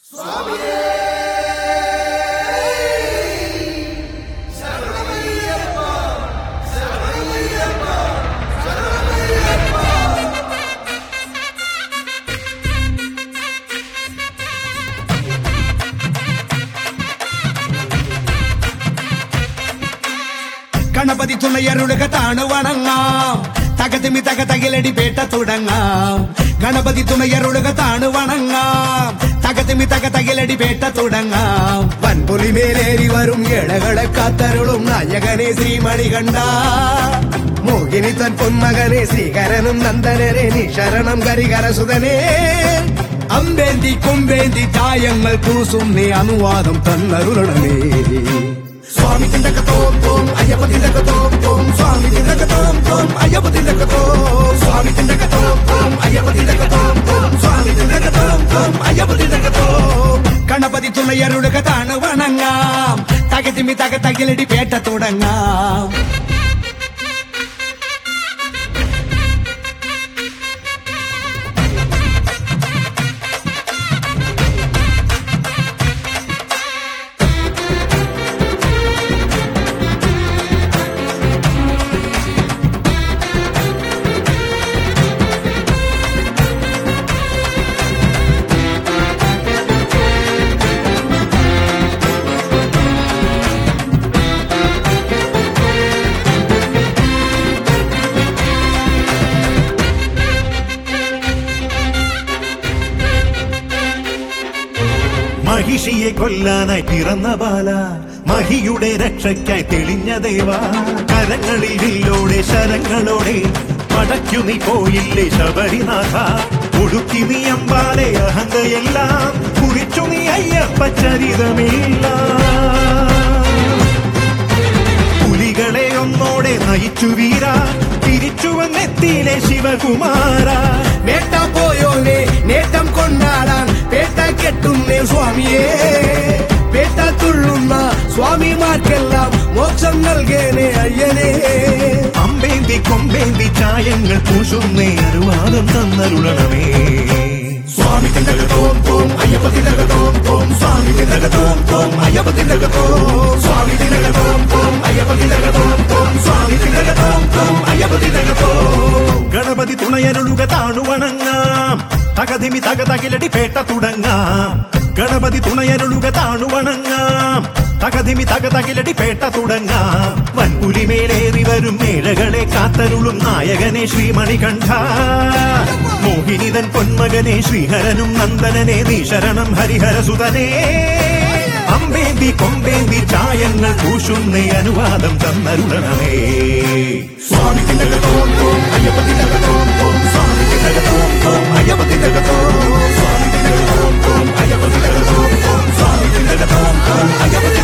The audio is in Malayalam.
ഗണപതി തുണയരുളുക താണു വണങ്ങാം തകതിമി തക തകിലടി പേട്ട തുടങ്ങാം ഗണപതി തുണയരുളുക താണു വണങ്ങാം തകതിമി തക തകിലടി പേട്ട തുടങ്ങാം വൻപുലി മേലേറി വരും ഇഴകളെ കാത്തരുളും നായകനെ ശ്രീമണി കണ്ട മോഹിനി തൻ പൊന്മകനെ ശ്രീകരനും നന്ദനരെ നീ ശരണം കരികരസുതനേ അമ്പേന്തി കൊമ്പേന്തി ചായങ്ങൾ പൂസും നീ അനുവാദം തന്നരുളണമേ സ്വാമി തിണ്ടകത്തോം തോം അയ്യപ്പ തിണ്ടകത്തോം തോം സ്വാമി തിണ്ടകത്തോം തോം അയ്യപ്പ തിണ്ടകത്തോം സ്വാമി തിണ്ടകത്തോം തോം അയ്യപ്പ തിണ്ടകത്തോം തോം സ്വാമി തിണ്ടകത്തോം തോം അയ്യപ്പ തിണ്ടകത്തോം ഗണപതി തുണയരുളുക താണ് വണങ്ങാം തകതിമി തക തകിലടി പേട്ട തുടങ്ങാം മഹിഷിയെ കൊല്ലാനായി പിറന്ന ബാല മഹിയുടെ രക്ഷയ്ക്കായി തെളിഞ്ഞ ദേവ കരങ്ങളിൽ വില്ലോടെ ശരങ്ങളോടെ പടയ്ക്കു നീ പോയില്ലേ ശബരിനാഥ ഒടുക്കി നീ അമ്പാലെ അഹങ്കയെല്ലാം കുറിച്ചു നീ അയ്യപ്പ ചരിതമില്ല പുലികളെ ഒന്നോടെ നയിച്ചു വീര തിരിച്ചു വന്നെത്തിയിലെ ശിവകുമാര വേട്ട പോയോനെ നേട്ടം കൊണ്ടാടാൻ പേട്ട കെട്ടുന്നേ സ്വാമിയേ പേട്ട തുള്ളുന്ന സ്വാമിമാർക്കെല്ലാം മോക്ഷം നൽകേനെ അയ്യനേ അമ്പേന്തി കൊമ്പേന്തി ചായങ്ങൾ പൂശുന്നേ അനുവാദം തന്നരുളണമേ സ്വാമി തിണ്ടകത്തോം തോം അയ്യപ്പ തിണ്ടകത്തോം തോം സ്വാമി തിണ്ടകത്തോം തോം അയ്യപ്പ തിണ്ടകത്തോം സ്വാമി തിണ്ടകത്തോം തോം അയ്യപ്പ തിണ്ടകത്തോം തോം സ്വാമി തിണ്ടകത്തോം തോം അയ്യപ്പ തിണ്ടകത്തോം ഗണപതി തുണയരുളുക താണുവണങ്ങാം തകതിമി തക തകിലടി പേട്ട തുടങ്ങാം ഗണപതി തുണയരുളുക താണുവണങ്ങാം തകതിമി തക തകിലടി പേട്ട തുടങ്ങാം വൻപുലിമേലേറി വരും മേഴകളെ കാത്തരുളും നായകനെ ശ്രീമണി കണ്ഠ മോഹിനിതൻ പൊന്മകനെ ശ്രീഹരനും നന്ദനനെ നീ ശരണം ഹരിഹരസുതനേ അമ്പേന്തി കൊമ്പേന്തി ചായങ്ങൾ പൂശുന്നേ അനുവാദം തന്നരുളണമേ സ്വാമി തിണ്ടകത്തോം തോം അയ്യപ്പ തിണ്ടകത്തോം തോം സ്വാമി തിണ്ടകത്തോം തോം അയ്യപ്പ തിണ്ടകത്തോം സ്വാമി തിണ്ടകത്തോം തോം അയ്യപ്പ തിണ്ടകത്തോം തോം സ്വാമി തിണ്ടകത്തോം തോം അയ്യപ്പ